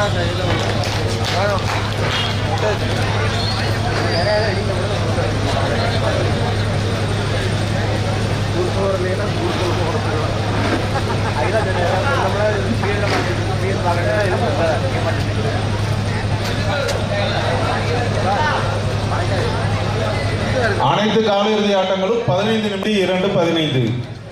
அனைத்து காலிறுதி ஆட்டங்களும் பதினைந்து நிமிடம் இரண்டு பதினைந்து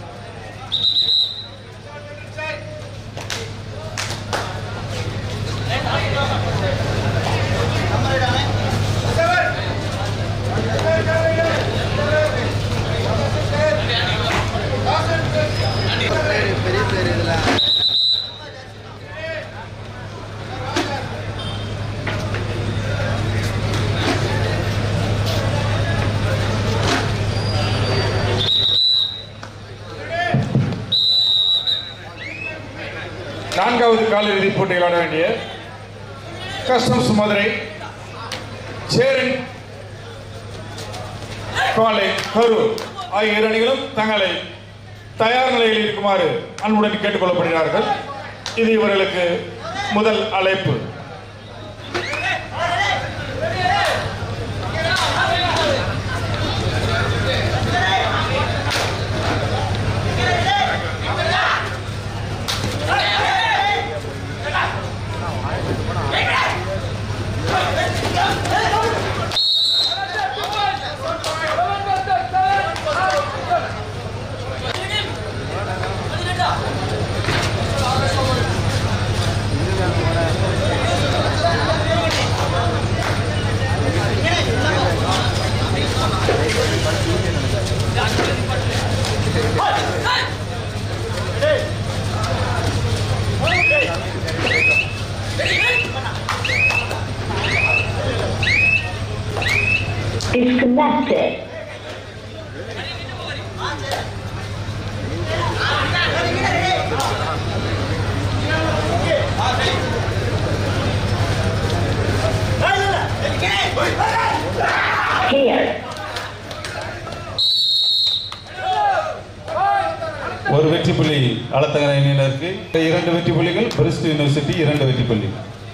பெரிய பேர் இதுல நான்காவது காலிறுதி போட்டியில் ஆட வேண்டிய கஸ்டம்ஸ் மதுரை சேரன் காலை கரூர் ஆகிய இரு அணிகளும் தங்களை தயார் நிலையில் இருக்குமாறு அன்புடன் கேட்டுக்கொள்ளப்படுகிறார்கள் இது இவர்களுக்கு முதல் அழைப்பு Disconnected. Here. ஒரு வெற்றி புள்ளி அளத்தகர அணியினருக்கு இரண்டு வெற்றி புள்ளிகள் பிரிஸ்ட் யூனிவர்சிட்டி இரண்டு வெற்றி புள்ளி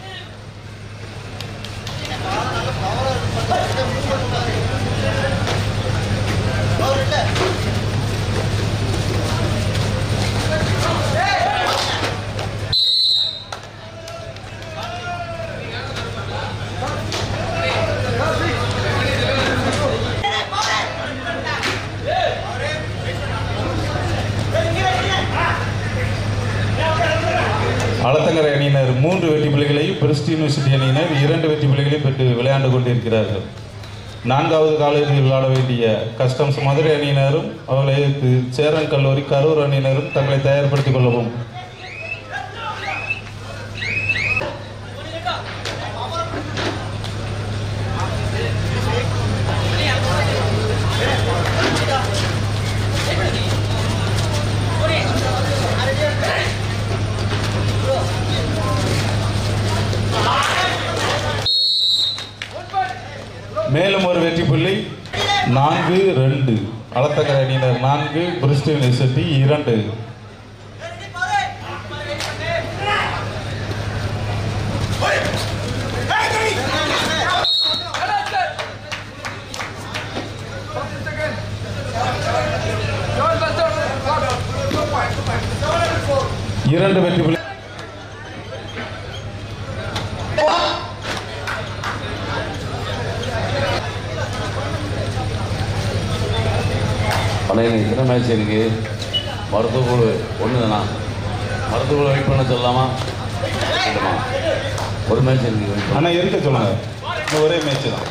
அளத்தங்கரை அணியினர் மூன்று வெற்றி புள்ளிகளையும் பிரிஸ்ட் யூனிவர்சிட்டி அணியினர் இரண்டு வெற்றி புள்ளிகளையும் பெற்று விளையாண்டு கொண்டிருக்கிறார்கள் நான்காவது காலிறுதியில் விளையாட வேண்டிய கஸ்டம்ஸ் மதுரை அணியினரும் அவர்களை எதிர்த்து சேரன் கல்லூரி கரூர் அணியினரும் தங்களை தயார்படுத்திக் கொள்ளவும் மேலும் ஒரு வெற்றி புள்ளி நான்கு ரெண்டு அளத்தக்கரை அணியினர் நான்கு பிரிஸ்ட் யூனிவர்சிட்டி இரண்டு இரண்டு வெற்றி புள்ளி பழைய எத்தனை மேட்ச் இருக்கு மருத்துவ குழு ஒன்று தானா மருத்துவ குழு வெயிட் பண்ண சொல்லலாமா இல்லைம்மா? ஒரு மேட்ச் இருக்கு வெயிட் பண்ண ஆனா இருக்க சொல்லுங்க இந்த ஒரே மேட்ச் தான்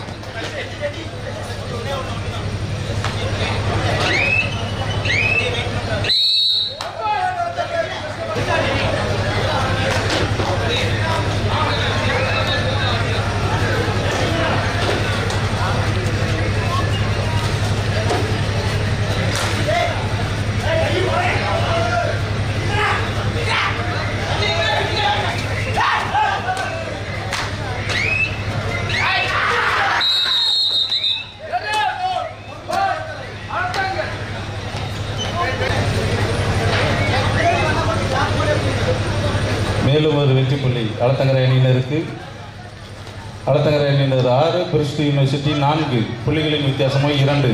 மேலும் ஒரு வெற்றி புள்ளி அளத்தங்கரை அணியினருக்கு அளத்தங்கரை அணியினர் ஆறு பிரிஸ்ட் யூனிவர்சிட்டி நான்கு புள்ளிகளின் வித்தியாசமோ இரண்டு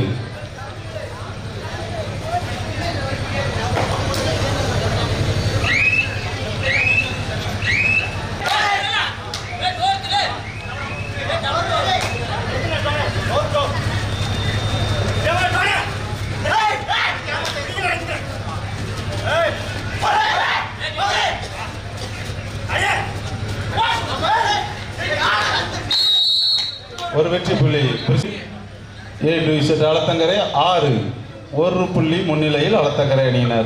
ஒரு வெற்றி புள்ளி ஏ டிவிஷன் அளத்தங்கரை ஆறு ஒரு புள்ளி முன்னிலையில் அளத்தங்கரை அணியினர்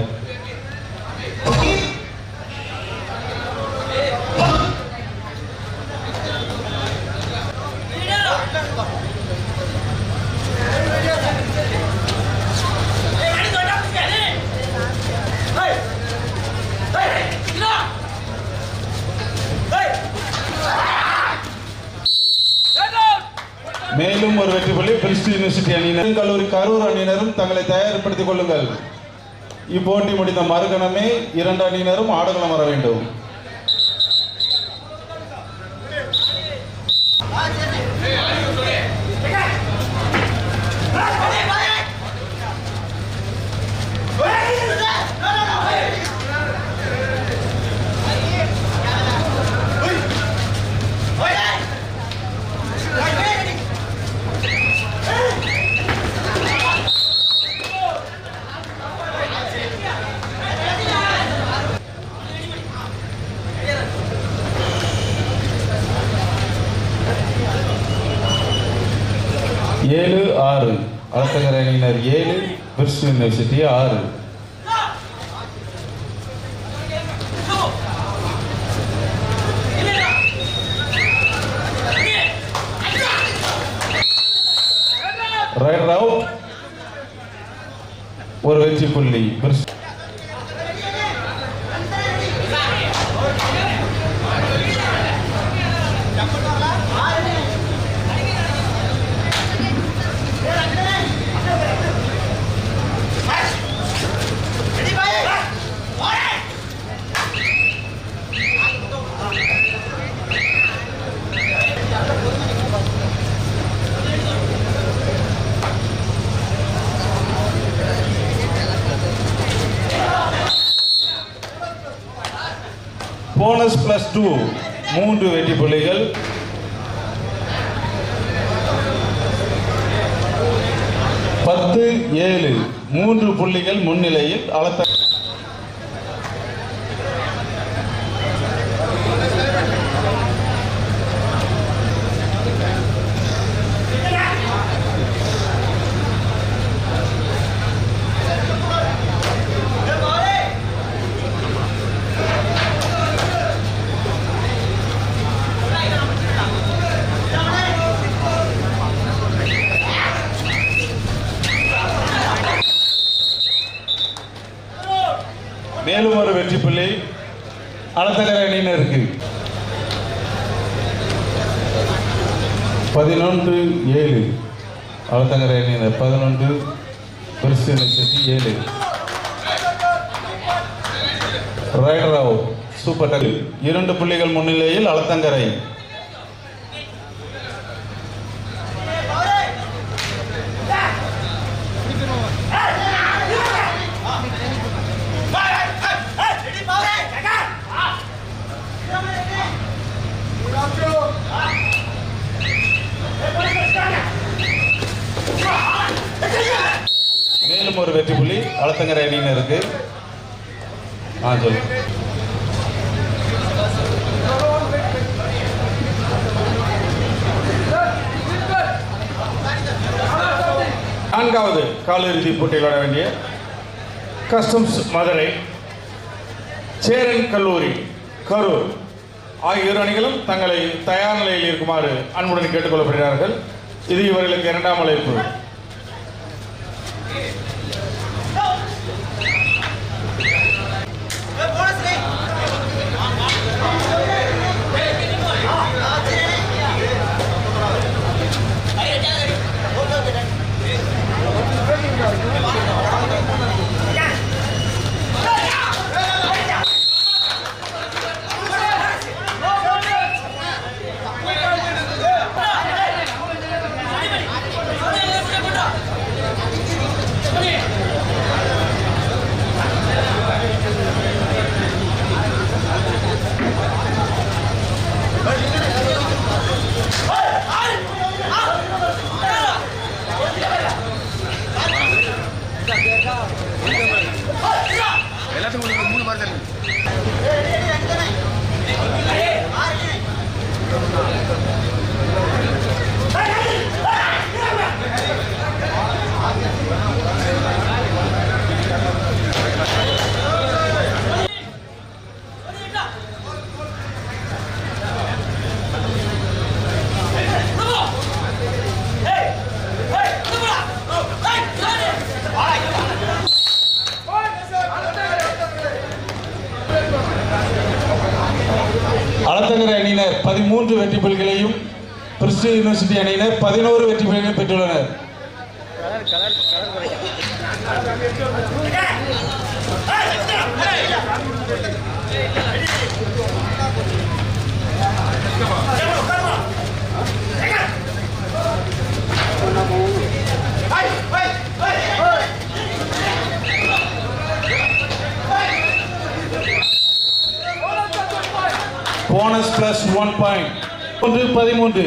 மேலும் ஒரு வெற்றி புள்ளி பிரிஸ்ட் யூனிவர்சிட்டி அணியினரும் கல்லூரி கரூர் அணியினரும் தங்களை தயார்படுத்திக் கொள்ளுங்கள் இப்போட்டி முடிந்த மறுகணமே இரண்டு அணியினரும் ஆடுகளம் வர வேண்டும் ஏழு ஆறு அளத்தங்கரை அணியினர் ஏழு பிரிஸ்ட் யூனிவர்சிட்டி ஆறு ரைடர் அவுட் ஒரு வெற்றி புள்ளி பிரிஸ்ட் போனஸ் பிளஸ் டூ மூன்று வெற்றி புள்ளிகள் பத்து ஏழு மூன்று புள்ளிகள் முன்னிலையில் அளத்த மேலும் ஒரு வெற்றி புள்ளி அளத்தகர அணியினருக்கு பதினொன்று ஏழு அளத்தங்கர அணியினர் பதினொன்று கிறிஸ்டிய லட்சத்தி ஏழு ரைடர் அவுட் சூப்பர் டக்கு இரண்டு புள்ளிகள் முன்னிலையில் அளத்தங்கரை மேலும் ஒரு வெற்றி புள்ளி அளத்தங்கரை அணியினருக்கு ஆ சொல்லு நான்காவது காலிறுதி போட்டியில் விளையாட வேண்டிய கஸ்டம்ஸ் மதுரை சேரன் கல்லூரி கரூர் ஆகிய இரு அணிகளும் தங்களை தயார் நிலையில் இருக்குமாறு அன்புடன் கேட்டுக்கொள்ளப்படுகிறார்கள் இது இவர்களுக்கு இரண்டாம் அழைப்பு அளத்தங்கரை அணியினர் பதிமூன்று வெற்றி புள்ளிகளையும் பிரிஸ்டி யூனிவர்சிட்டி அணியினர் பதினோரு வெற்றி புள்ளிகளையும் பெற்றுள்ளனர் போனஸ் பிளஸ் ஒன் பாயிண்ட் ஒன்று பதிமூன்று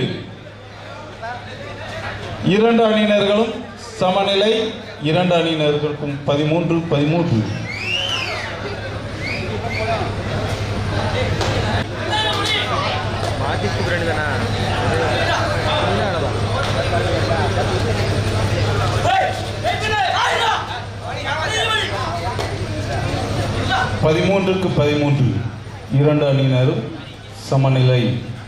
இரண்டு அணியினர்களும் சமநிலை இரண்டு அணியினர்களுக்கும் பதிமூன்று பதிமூன்று மாத்திட்டு பின்னாடி தானே பதிமூன்றுக்கு பதிமூன்று இரண்டு அணியினரும் சமநிலை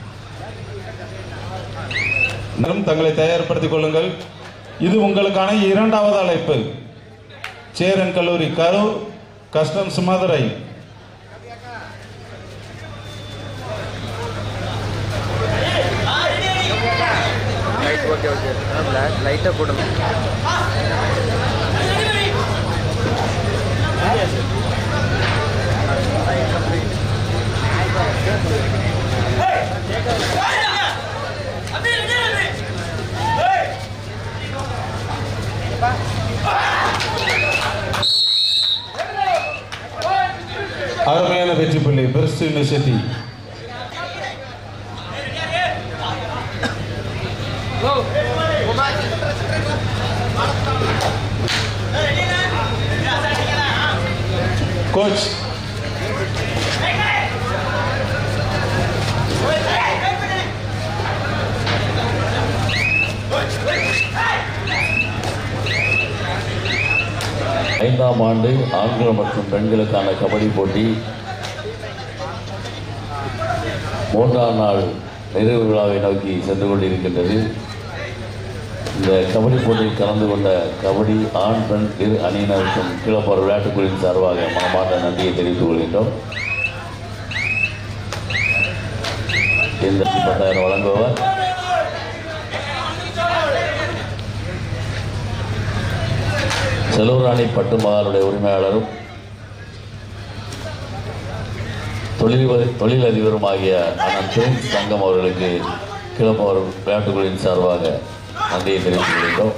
மேலும் தங்களை தயார்படுத்திக் கொள்ளுங்கள் இது உங்களுக்கான இரண்டாவது அழைப்பு சேரன் கல்லூரி Karur customs Madurai light okay okay black லைட்டாக போடணும் அருமையான வெற்றி புள்ளி பெஸ்ட் யூனிவர்சிட்டி கோச் ஐந்தாம் ஆண்டு ஆண்கள் மற்றும் பெண்களுக்கான கபடி போட்டி மூன்றாம் நாள் நிறைவு விழாவை நோக்கி சென்று கொண்டிருக்கின்றது இந்த கபடி போட்டியில் கலந்து கொண்ட கபடி ஆண் பெண் இரு அணியினருக்கும் கீழப்பார் விளையாட்டுக்குழுவின் சார்பாக மனமார்ந்த நன்றியை தெரிவித்துக் கொள்கின்றோம் இந்த பத்தாயிரம் வழங்குபவர் செலவுராணி பட்டு மகாலுடைய உரிமையாளரும் தொழில் தொழிலதிபருமாகிய அண்ணன் பிரின்ஸ் தங்கம் அவர்களுக்கு கிளம்பவர் விளையாட்டுக்குழுவின் சார்பாக நன்றியை தெரிவித்துக் கொள்கின்றோம்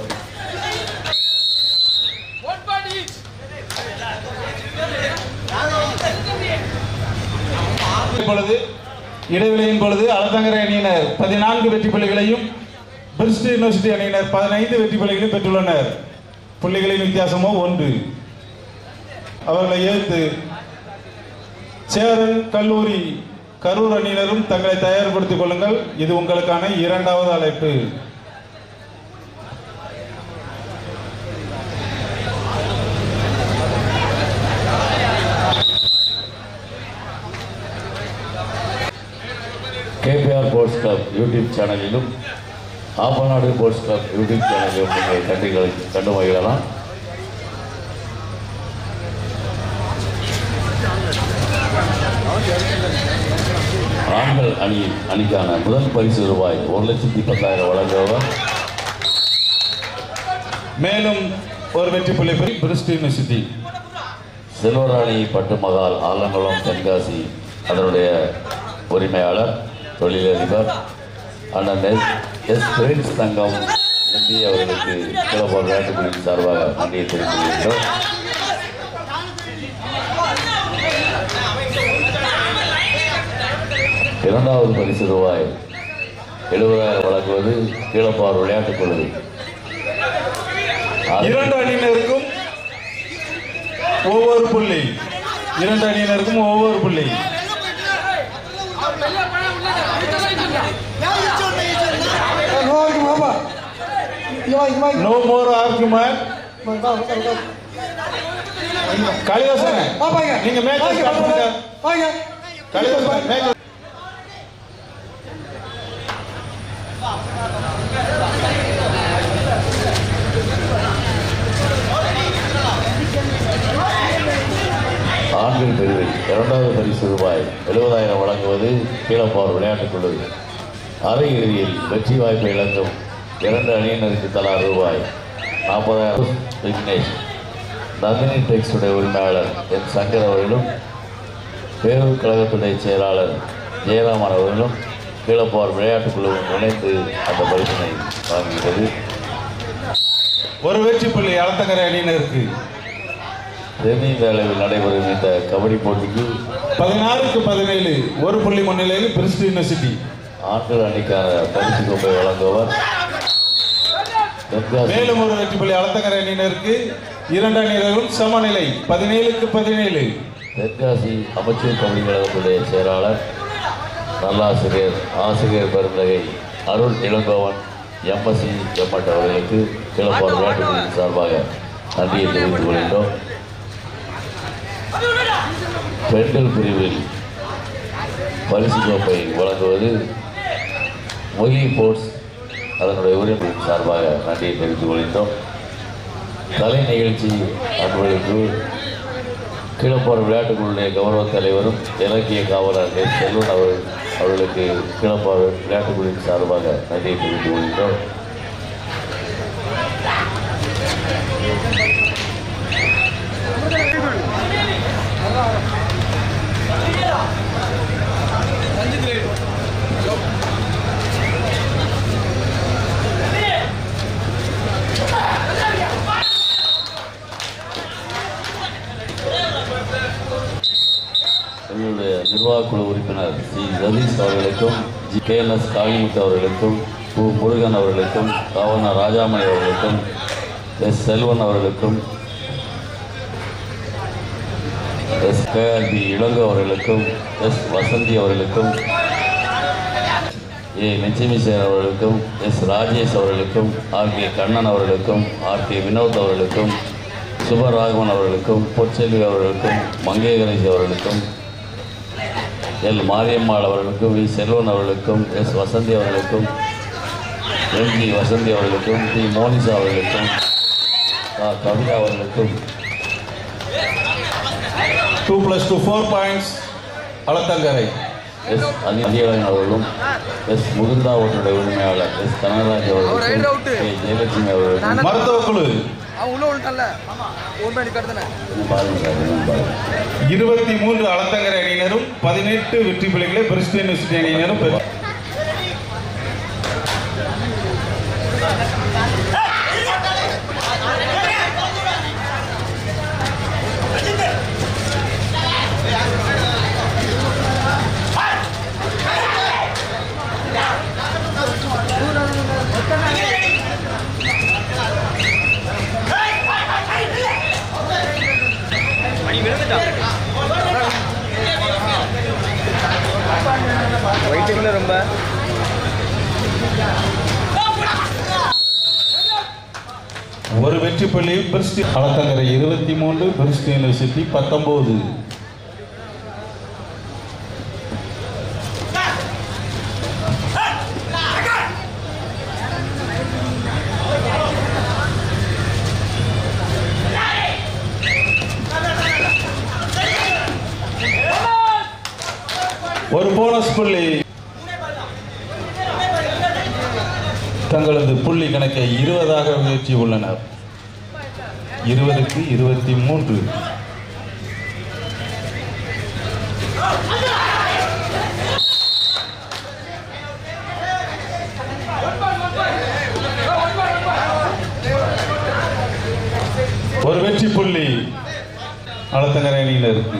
பொழுது இடைவெளியின் பொழுது அலத்தங்கரை அணியினர் பதினான்கு வெற்றி புள்ளிகளையும் பிரிஸ்ட் யூனிவர்சிட்டி அணியினர் பதினைந்து வெற்றி புள்ளிகளையும் பெற்றுள்ளனர் புள்ளிகளின் வித்தியாசமோ ஒன்று அவர்களை எதிர்த்து சேரன் கல்லூரி கரூர் அணியினரும் தங்களை தயார்படுத்திக் கொள்ளுங்கள் இது உங்களுக்கான இரண்டாவது அழைப்பு கேபிஆர் ஸ்போர்ட்ஸ் கிளப் யூடியூப் சேனலிலும் ஆப்பநாடு ஸ்போர்ட்ஸ் கிளப் யூடியூப் சேனலிலும் நீங்கள் கண்டு கண்டு மகிழலாம் ஆண்கள் அணி அணிக்கான முதல் பரிசு ரூபாய் ஒரு லட்சத்தி பத்தாயிரம் வழங்குபவர் மேலும் ஒரு வெற்றி புள்ளி பெறி பிரிஸ்ட் யூனிவர்சிட்டி செல்வராணி பட்டுமகால் ஆலங்குளம் தென்காசி அதனுடைய உரிமையாளர் தொழிலதிபர் அண்ணன் S S Prince Thangam MP அவர்களுக்கு கிளப்ப விளையாட்டுக்குழுவின் சார்பாக நன்றியை தெரிவித்துக் கொள்கின்றோம் இரண்டாவது பரிசு ரூபாய் எழுபதாயிரம் வழங்குவது கீழப்பார் விளையாட்டுக் குழு இரண்டு அணியினருக்கும் ஒவ்வொரு புள்ளி இரண்டு அணியினருக்கும் ஒவ்வொரு புள்ளி நோ மோர் ஆர்குமெண்ட் கலிதாசன் நீங்க மேட்ச் ஸ்டார்ட் பண்ணுங்க கலிதாசன் மேட்ச் ஆண்கள் பிரிவில் இரண்டாவது பரிசு ரூபாய் எழுபதாயிரம் வழங்குவது கீழப்பார் விளையாட்டுக் குழு அரையிறுதியில் வெற்றி வாய்ப்பை இழக்கும் இரண்டு அணியினருக்கு தலா ரூபாய் நாற்பதாயிரம் விக்னேஷ் நந்தினி டெக்ஸுடைய உரிமையாளர் என் சங்கர் அவர்களும் பேரூர் கழகத்துடைய செயலாளர் ஜெயராமன் அவர்களும் கீழப்பார் விளையாட்டுக் குழுவும் இணைந்து அந்த பரிசினை வாங்குகிறது ஒரு வெற்றி புள்ளி அலத்தங்கரை அணியினருக்கு தென்னிந்திய அளவில் நடைபெறும் இந்த கபடி போட்டிக்கு பதினாறுக்கு பதினேழு ஒரு புள்ளி முன்னிலையில் பிரிஸ்ட் யூனிவர்சிட்டி ஆண்கள் அணிக்கான பரிசு கோப்பை வழங்குவர் தென்காசி மேலும் ஒரு வெற்றி புள்ளி அலத்தங்கரை அணியினருக்கு இரண்டு அணியினரும் சமநிலை பதினேழுக்கு பதினேழு தென்காசி அமைச்சர் கபடி கழகத்துடைய செயலாளர் நல்லாசிரியர் ஆசிரியர் பெருந்தகை அருள் இளங்கோவன் எம்எஸ்சி எம்எட் அவர்களுக்கு கிளப்பார் விளையாட்டுகளின் சார்பாக நன்றியை தெரிவித்துக் கொள்கின்றோம் பெண்கள் பிரிவில் பரிசு கோப்பை வழங்குவது மொழி போர்ட்ஸ் அதனுடைய உரிமையின் சார்பாக நன்றியை தெரிவித்துக் கொள்கின்றோம் கலை நிகழ்ச்சி அன்பர்களுக்கு கீழப்பார் விளையாட்டுக்குழுடைய கௌரவ தலைவரும் இலக்கிய காவலர் எஸ். செல்வன் அவர் அவர்களுக்கு கீழப்பார் விளையாட்டுக்குழுவின் சார்பாக நன்றியை தெரிவித்துக் கொள்கின்றோம் எங்களுடைய நிர்வாகக்குழு உறுப்பினர் சி சதீஷ் அவர்களுக்கும் G K N S Kalimuthu அவர்களுக்கும் கு முருகன் அவர்களுக்கும் காவனா ராஜாமணி அவர்களுக்கும் எஸ் செல்வன் அவர்களுக்கும் எஸ் கேஆர்பி இளங்கோ அவர்களுக்கும் எஸ் வசந்தி அவர்களுக்கும் ஏ நெச்சிமிசேன் அவர்களுக்கும் எஸ் ராஜேஷ் அவர்களுக்கும் ஆர் கே கண்ணன் அவர்களுக்கும் ஆர் கே வினோத் அவர்களுக்கும் சுபராகவன் அவர்களுக்கும் பொற்செல்வி அவர்களுக்கும் மங்கை கணேஷ் அவர்களுக்கும் எல் மாரியம்மாள் அவர்களுக்கும் வி செல்வன் அவர்களுக்கும் எஸ் வசந்தி அவர்களுக்கும் எம் ஜி வசந்தி அவர்களுக்கும் டி மோனிசா அவர்களுக்கும் ஆ கவிதா அவர்களுக்கும் two plus two four points Alathankarai S Athikaran அவர்களும் எஸ் முகுந்தா ஓட்டுடைய உரிமையாளர் எஸ் கனகராஜ் அவர்களுக்கும் கே ஜெயலட்சுமி அவர்களுக்கும் மருத்துவ குழு அவன் உள்ள விட்டான்ல ஒரு மணி கட்டுதானே கொஞ்சம் பாருங்க சார் கொஞ்சம் பாருங்க இருபத்தி மூன்று அலத்தங்கரை அணியினரும் பதினெட்டு வெற்றி புள்ளிகளை பிரிஸ்ட் யூனிவர்சிட்டி அணியினரும் பெற்று வயிற்றுக்குள்ள ரொம்ப ஒரு வெற்றி புள்ளி பிரிஸ்ட் அலத்தங்கரை இருபத்தி மூன்று பிரிஸ்ட் யூனிவர்சிட்டி பத்தொன்பது ஒரு போனஸ் புள்ளி தங்களது புள்ளி கணக்கை இருபதாக உயர்த்தி உள்ளனர் இருபதுக்கு இருபத்தி மூன்று ஒரு வெற்றி புள்ளி அலத்தங்கரை அணியினருக்கு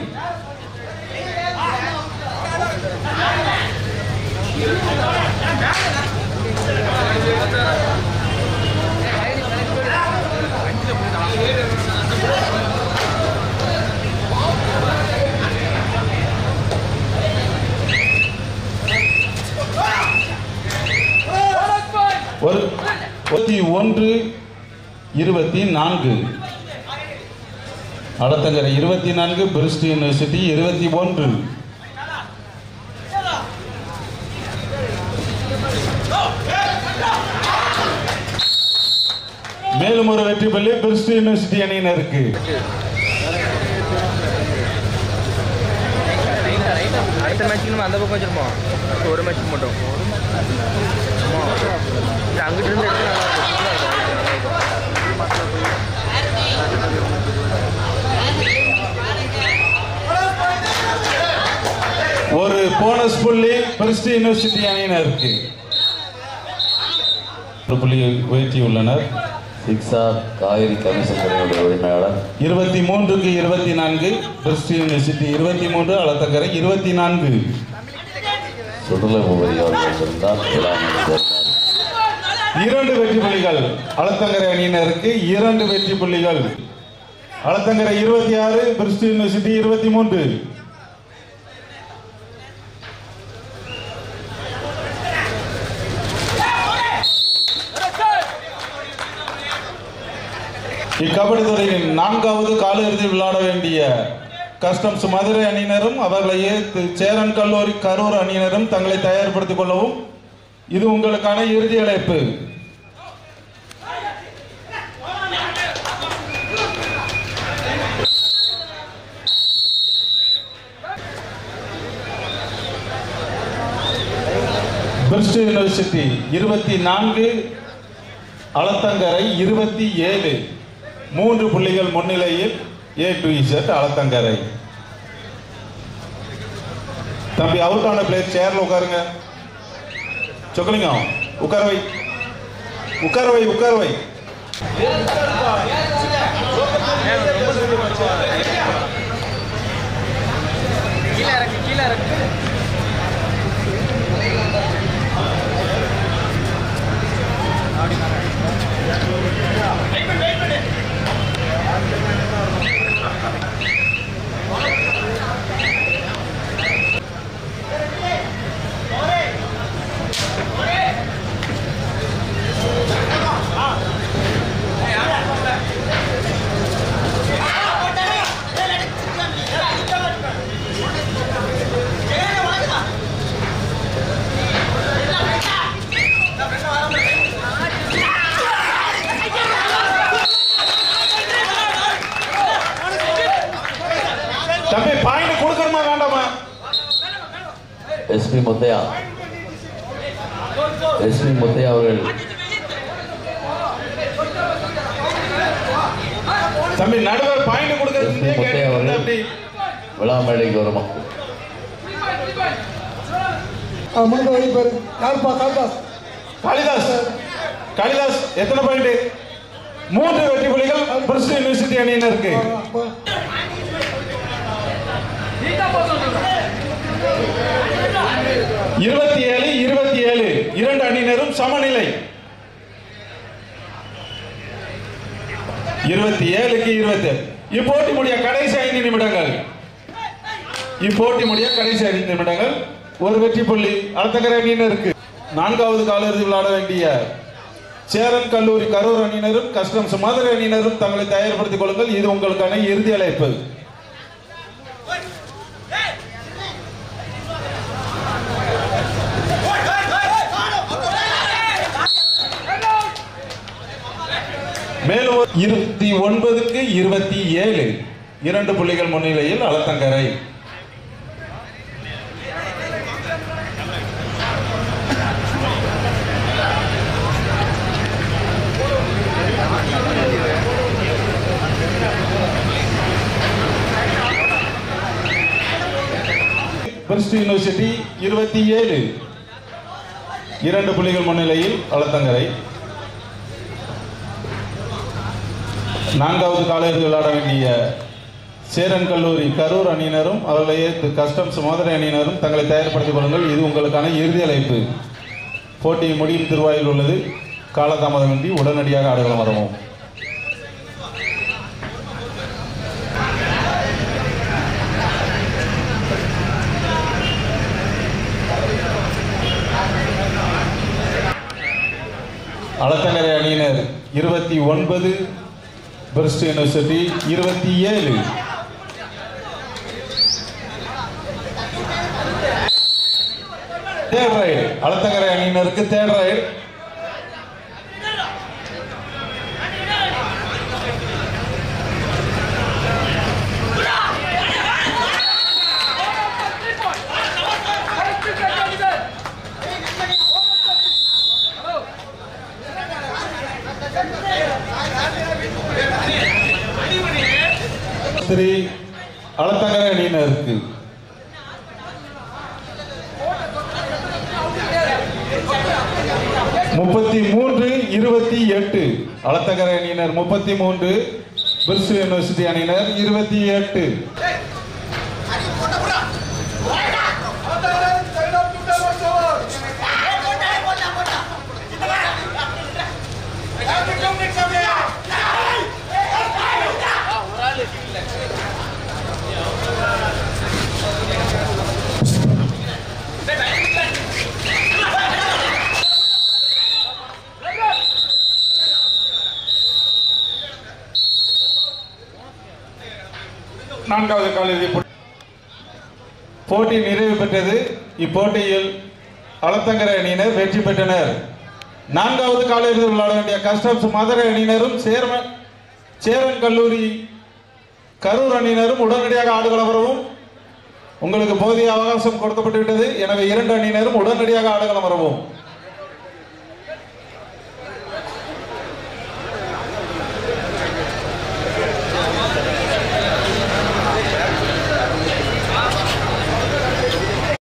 ஒரு இருபத்தி ஒன்று இருபத்தி நான்கு அடத்தங்கரை இருபத்தி நான்கு பிரிஸ்ட் யூனிவர்சிட்டி இருபத்தி ஒன்று மேலும் ஒரு வெற்றி பள்ளி பிரிஸ்ட் யூனிவர்சிட்டி அணியினருக்கு எத்தனை மேட்ச்சுக்கு நம்ம அந்த பக்கம் வச்சிருப்போம் அடுத்து ஒரு மேட்ச்சுக்கு மட்டும் ஆமா. இது அங்கிட்டு இருந்து எடுத்து நல்லா இருக்கும் நல்லா இருக்கும் நல்லா இருக்கும் ஒரு போனஸ் புள்ளி பிரிஸ்டி யூனிவர்சிட்டி அணியினருக்கு ஒரு புள்ளி உயர்த்தியுள்ளனர் சிக்ஸார் காய்கறி கமிஷன் கடையுடைய உரிமையாளர் இருபத்தி மூன்றுக்கு இருபத்தி நான்கு பிரிஸ்டி யூனிவர்சிட்டி இருபத்தி மூன்று அளத்தக்கரை இருபத்தி நான்கு சுற்றுலா உபதி அவர்கள் இருந்தால் விழாவில் சேர்ந்தார் இரண்டு வெற்றி புள்ளிகள் அளத்தங்கரை அணியினருக்கு இரண்டு வெற்றி புள்ளிகள் அளத்தங்கரை இருபத்தி ஆறு பிரிஸ்டி யூனிவர்சிட்டி இருபத்தி மூன்று இக்கபடி துறையின் நான்காவது காலிறுதி விளையாட வேண்டிய கஸ்டம்ஸ் மதுரை அணியினரும் அவர்களை ஏற்று சேரன் கல்லூரி கரூர் அணியினரும் தங்களை தயார்படுத்திக் கொள்ளவும் இது உங்களுக்கான இறுதி அழைப்பு பிரிஸ்ட் யூனிவர்சிட்டி இருபத்தி நான்கு அளத்தங்கரை இருபத்தி ஏழு மூன்று புள்ளிகள் முன்னிலையில் ஏ டு இசட் அளத்தங்கரை தம்பி அவுட் ஆன பிளேயர் சேர்ல உட்காருங்க சொக்கலிங்கம் உட்கார வை உட்கார வை உட்கார வை கீழே இறக்கு கீழே இறக்கு தம்பி பாயிண்ட் கொடுக்கணுமா வேண்டாமா எஸ்பி முத்தையா எஸ்பி முத்தையா அவர்கள் தம்பி நடுவர் பாயிண்ட் கொடுக்கறது முத்தையா அவர்கள். தம்பி விழா மேடைக்கு வருமா முன்னாடி வழி பாரு யாருப்பா கால்பாஸ் காளிதாஸ் காளிதாஸ் எத்தனை பாயிண்ட் மூன்று வெற்றி புள்ளிகள் பிரிஸ்ட் யூனிவர்சிட்டி அணியினருக்கு இருபத்தி ஏழு இருபத்தி ஏழு இரண்டு அணியினரும் சமநிலை இருபத்தி ஏழுக்கு இருபத்தி இப்போட்டி முடிய கடைசி ஐந்து நிமிடங்கள் இப்போட்டி முடிய கடைசி ஐந்து நிமிடங்கள் ஒரு வெற்றி புள்ளி அடுத்த அணியினருக்கு நான்காவது காலிறுதி விளையாட வேண்டிய சேரன் கல்லூரி கரூர் அணியினரும் கஸ்டம்ஸ் மதுரை அணியினரும் தங்களை தயார்படுத்திக் கொள்ளுங்கள் இது உங்களுக்கான இறுதி அழைப்பு மேலும் ஒரு இருபத்தி ஒன்பதுக்கு இருபத்தி ஏழு இரண்டு புள்ளிகள் முன்னிலையில் அளத்தங்கரை பிரிஸ்ட் யூனிவர்சிட்டி இருபத்தி ஏழு இரண்டு புள்ளிகள் முன்னிலையில் அளத்தங்கரை நான்காவது காலையில் விளையாட வேண்டிய சேரன் கல்லூரி கரூர் அணியினரும் அவர்களை ஏற்று கஸ்டம்ஸ் மதுரை அணியினரும் தங்களை தயார்படுத்திக் கொள்ளுங்கள் இது உங்களுக்கான இறுதி அழைப்பு போட்டி முடியும் திருவாயில் உள்ளது காலதாமதமின்றி உடனடியாக ஆடுகளம் வரவும் அளத்தங்கரை அணியினர் இருபத்தி ஒன்பது பிரிஸ்ட் யூனிவர்சிட்டி இருபத்தி ஏழு தேர்ட் ரைடு அளத்தங்கரை அணியினருக்கு தேர்ட் ரைடு த்ரீ அளத்தங்கர அணியினருக்கு முப்பத்தி மூன்று இருபத்தி எட்டு அளத்தங்கர அணியினர் முப்பத்தி மூன்று பிர்சு யூனிவர்சிட்டி அணியினர் இருபத்தி எட்டு நான்காவது காலிறுதி போட்டி போட்டி நிறைவு பெற்றது இப்போட்டியில் அளத்தங்கரை அணியினர் வெற்றி பெற்றனர் நான்காவது காலிறுதியில் விளையாட வேண்டிய கஸ்டம்ஸ் மதுரை அணியினரும் சேர்மன் சேரன் கல்லூரி கரூர் அணியினரும் உடனடியாக ஆடுகளம் வரவும் உங்களுக்கு போதிய அவகாசம் கொடுக்கப்பட்டு விட்டது எனவே இரண்டு அணியினரும் உடனடியாக ஆடுகளம் வரவும்